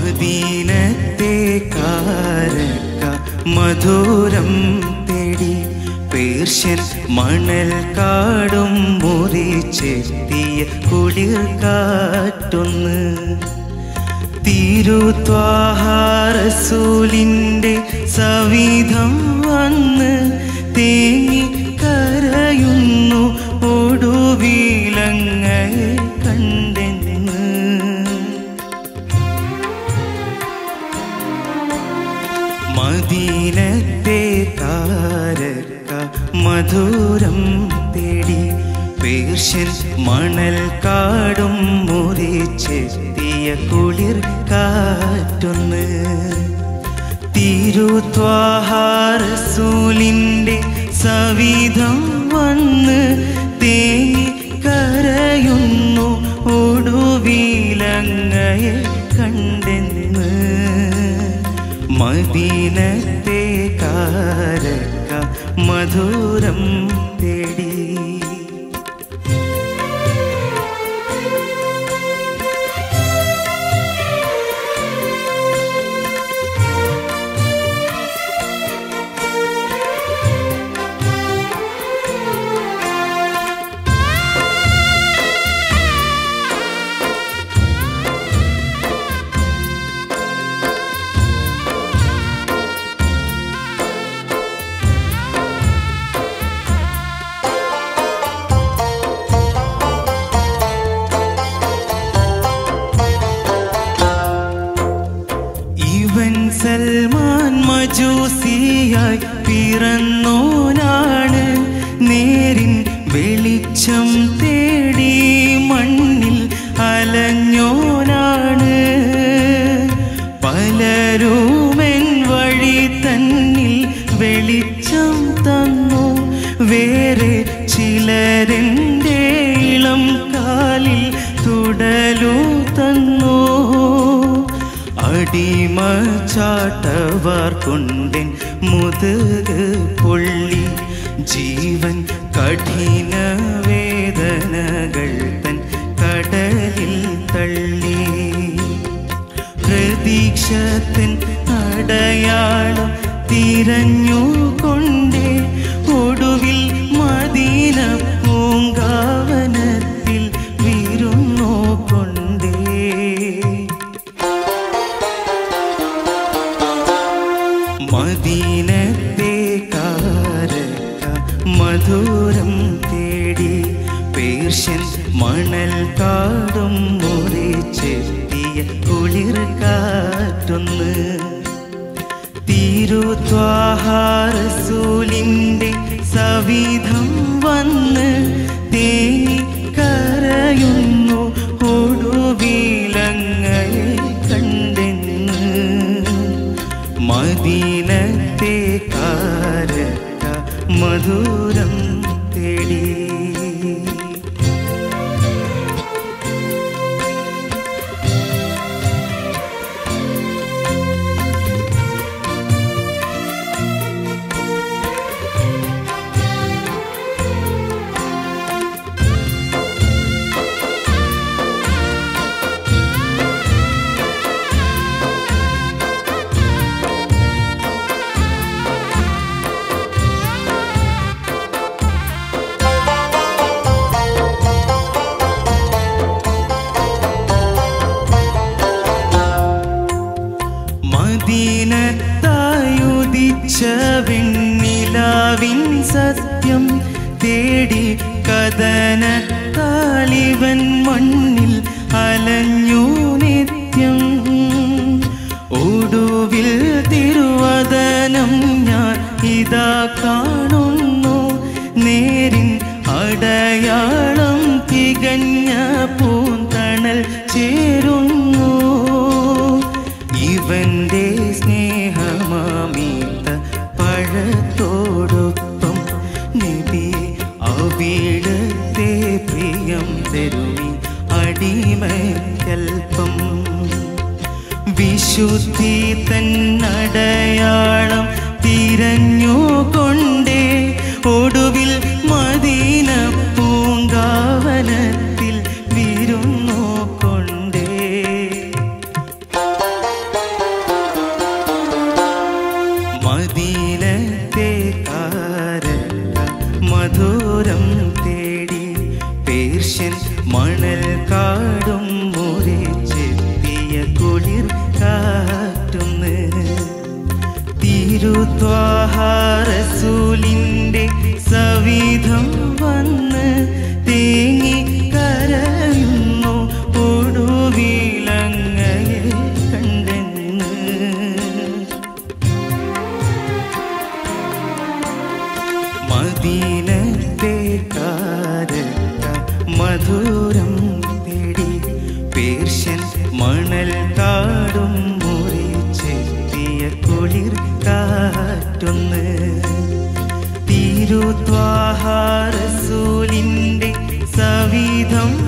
മദീനത്തെ കാരക്ക മധുരം തേടി പേർഷ്യൻ മണൽ കാടും മുറിച്ചെത്തിയ കുളിർ കാറ്റൊന്ന് തിരുത്വാഹാരസൂലിൻ്റെ സവിധം വന്ന് തേങ്ങി കരയുന്നു ഒടുവിലങ്ങയെ കണ്ടെന്ന് മദീനത്തെ താരക്ക മധുരം തേടി പേർഷ്യൻ മണൽ കാടും മുറിച്ചെത്തിയ കുളിർ കാറ്റൊന്ന് തിരുത്വാഹാരസൂലിൻ്റെ സവിധം വന്ന് തേങ്ങി കരയുന്നു ഒടുവിലങ്ങയെ കണ്ടെന്ന് മദീനത്തെ കാരക്ക മധുരം തേടി ഇവൻ സൽമാൻ മജൂസിയായി പിറന്നോനാണ് നേരിൻ വെളിച്ചം തേടി മണ്ണിൽ അലഞ്ഞോനാണ് പലരുമെൻ വഴി തന്നിൽ വെളിച്ചം തന്നു വേറെ ചിലരെൻ്റെ ഇളം കാലിൽ തുടലു തന്നു അടിമ ചാട്ടവാർ കൊണ്ടൻ മുതുക് പൊള്ളി ജീവൻ കഠിന വേദനകൾ തൻ കടലിൽ തള്ളി പ്രതീക്ഷത്തിൻ അടയാളം തിരഞ്ഞുകൊണ്ടേ ഒടുവിൽ മദീന പൂങ്കാവനത്തിൽ വിരുന്നോ കൊണ്ടേ മദീനത്തെ കാരക്ക മധുരം തേടി പേർഷ്യൻ മണൽ കാടും മുറിച്ചെത്തിയ കുളിർ കാറ്റൊന്ന് തിരുത്വാഹാരസൂലിൻ്റെ സവിധം വന്ന് തേങ്ങി കരയുന്നു ഒടുവിലങ്ങയെ കണ്ടെന്ന് മദീനത്തെ കാരക്ക മധുരം തേടി മദീനത്തായുദിച്ച വെണ്ണിലാവിൻ സത്യം തേടി കഥന താലിവൻ മണ്ണിൽ അലഞ്ഞു നിത്യം ഒടുവിൽ തിരുവദനം ഞാൻ ഇതാ കാണുന്നു നേരിൻ അടയാളം തികഞ്ഞ പൂന്തണൽ ചേരുന്നു ഇവന്റെ സ്നേഹമാമീത്ത പഴത്തോടൊപ്പം നബി അവിടത്തെ പ്രിയം തരുമി അടിമക്കൽപ്പം വിശുദ്ധി തന്നടയാളം തിരഞ്ഞുകൊണ്ടേ ഒടുവിൽ മദീന പൂങ്കാവനത്തിൽ വിരുന്നു കൊണ്ടേ പേർഷ്യൻ മണൽ കാടും മുറിച്ചെത്തിയ കുളിർ കാറ്റൊന്ന് തിരുത്വാഹാരസൂലിൻ്റെ സവിധം